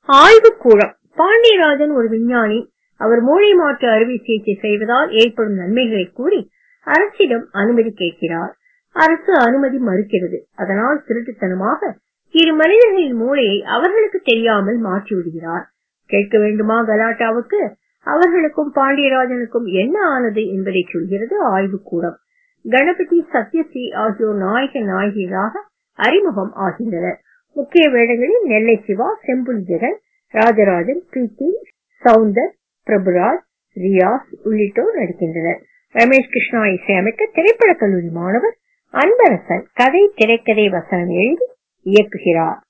ஆய்வுக்கூடம் பாண்டியராஜன் ஒரு விஞ்ஞானி அவர் மூளை மாற்று அறுவை சிகிச்சை செய்வதால் ஏற்படும் நன்மைகளை கூறி அரசிடம் அனுமதி கேட்கிறார் அரசு அனுமதி மறுக்கிறது அதனால் திருட்டுத்தனமாக இரு மனிதர்களின் மூளையை அவர்களுக்கு தெரியாமல் மாற்றி விடுகிறார் கேட்க வேண்டுமா கலாட்டாவுக்கு அவர்களுக்கும் பாண்டியராஜனுக்கும் என்ன ஆனது என்பதை சொல்கிறது ஆய்வுக்கூடம் கணபதி சத்யஸ்ரீ ஆகியோர் நாயக நாயகிகளாக அறிமுகம் ஆகின்றனர் முக்கிய வேடங்களில் நெல்லை சிவா செம்புலி ஜெகன் ராஜராஜன் பிரீத்தி சவுந்தர் பிரபுராஜ் ரியாஸ் உள்ளிட்டோர் நடிக்கின்றனர் ரமேஷ் கிருஷ்ணா இசையமைக்க திரைப்பட கல்லூரி மாணவர் அன்பரசன் கதை திரைக்கதை வசனம் எழுதி இயக்குகிறார்